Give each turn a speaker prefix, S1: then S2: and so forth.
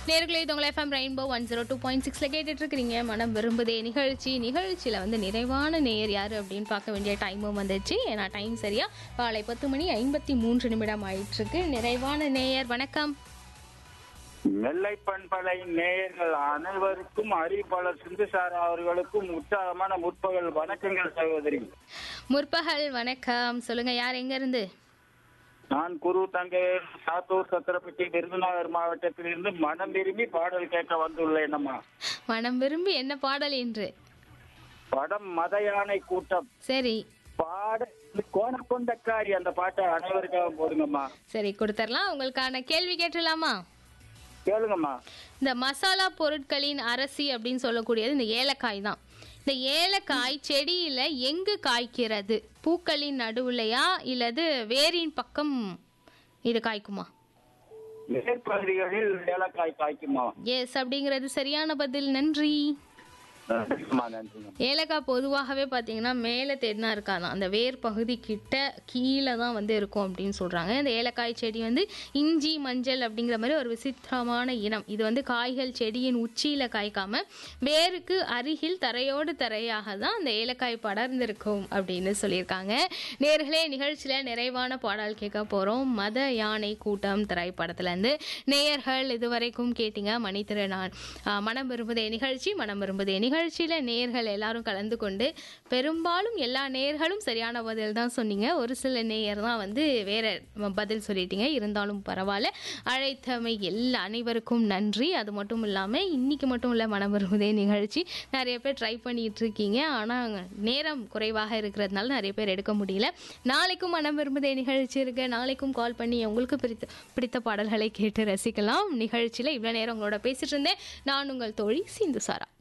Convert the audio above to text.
S1: நேர்களே இது உங்களை FM rainbow one zero two point சிக்ஸில் கேட்டுட்டு இருக்கிறீங்க மனம் விரும்புதே நிகழ்ச்சி நிகழ்ச்சியில் வந்து நிறைவான நேர் யார் அப்படின்னு பார்க்க வேண்டிய டைமும் வந்துச்சு ஏன்னா டைம் சரியா காலை பத்து மணி ஐம்பத்தி மூன்று நிமிடம் ஆயிட்டிருக்கு நிறைவான நேயர் வணக்கம்
S2: நெல்லை பண்பலை நேயர்கள் அனைவருக்கும் அறிவிப்பாளர் சிந்துசார் அவர்களுக்கும் உற்சாகமான முற்பகல் வணக்கங்கள் சகோதரி
S1: முற்பகல் வணக்கம் சொல்லுங்க யார் எங்க இருந்து
S2: நான் குரு தங்கை சாத்தூர் சத்திரப்பட்டி விருதுநகர் மாவட்டத்திலிருந்து மனம் விரும்பி பாடல் கேட்க வந்துள்ளேன் அம்மா
S1: மனம் விரும்பி என்ன பாடல் என்று
S2: படம் மத யானை கூட்டம்
S1: சரி
S2: பாட கோணக்கொண்டக்காரி அந்த பாட்டை அனைவருக்காக போடுங்கம்மா
S1: சரி கொடுத்துடலாம் உங்களுக்கான கேள்வி கேட்டுடலாமா
S2: கேளுங்கம்மா
S1: இந்த மசாலா பொருட்களின் அரசி அப்படின்னு சொல்லக்கூடியது இந்த ஏலக்காய் தான் இந்த ஏலக்காய் செடியில எங்கு காய்க்கிறது பூக்களின் நடுவுலையா இல்லது வேரின் பக்கம் இது காய்க்குமா
S2: மேற்பகுதிகளில் ஏலக்காய் காய்க்குமா
S1: எஸ் அப்படிங்கிறது சரியான பதில் நன்றி
S2: நன்றிங்கம்மா நன்றிங்க
S1: ஏலக்காய் பொதுவாகவே பார்த்தீங்கன்னா மேலே தேடினா இருக்காதான் அந்த வேர் பகுதி கிட்ட கீழே தான் வந்து இருக்கும் அப்படின்னு சொல்கிறாங்க இந்த ஏலக்காய் செடி வந்து இஞ்சி மஞ்சள் அப்படிங்கிற மாதிரி ஒரு விசித்திரமான இனம் இது வந்து காய்கள் செடியின் உச்சியில் காய்க்காம வேருக்கு அருகில் தரையோடு தரையாக தான் அந்த ஏலக்காய் படர்ந்திருக்கும் அப்படின்னு சொல்லியிருக்காங்க நேர்களே நிகழ்ச்சியில் நிறைவான பாடல் கேட்க போகிறோம் மத யானை கூட்டம் திரைப்படத்துலேருந்து நேயர்கள் இதுவரைக்கும் கேட்டீங்க மணித்திருநாள் ஆஹ், மனம் விரும்புதே நிகழ்ச்சி மனம் விரும்புதே நிகழ்ச்சியில் நேயர்கள் எல்லாரும் கலந்து கொண்டு பெரும்பாலும் எல்லா நேயர்களும் சரியான பதில் தான் சொன்னீங்க ஒரு சில நேயர் தான் வந்து வேற பதில் சொல்லிட்டீங்க இருந்தாலும் பரவாயில்ல அழைத்தமை எல்லா அனைவருக்கும் நன்றி அது மட்டும் இல்லாமல் இன்னைக்கு மட்டும் இல்லை மனம் விரும்புதே நிகழ்ச்சி நிறைய பேர் ட்ரை பண்ணிட்டு இருக்கீங்க ஆனால் நேரம் குறைவாக இருக்கிறதுனால நிறைய பேர் எடுக்க முடியல நாளைக்கும் மனம் விரும்புதே நிகழ்ச்சி இருக்கு நாளைக்கும் கால் பண்ணி உங்களுக்கு பிடித்த பிடித்த பாடல்களை கேட்டு ரசிக்கலாம் நிகழ்ச்சியில் இவ்வளோ நேரம் உங்களோட பேசிட்டு இருந்தேன் நான் உங்கள் தோழி சிந்து சாரா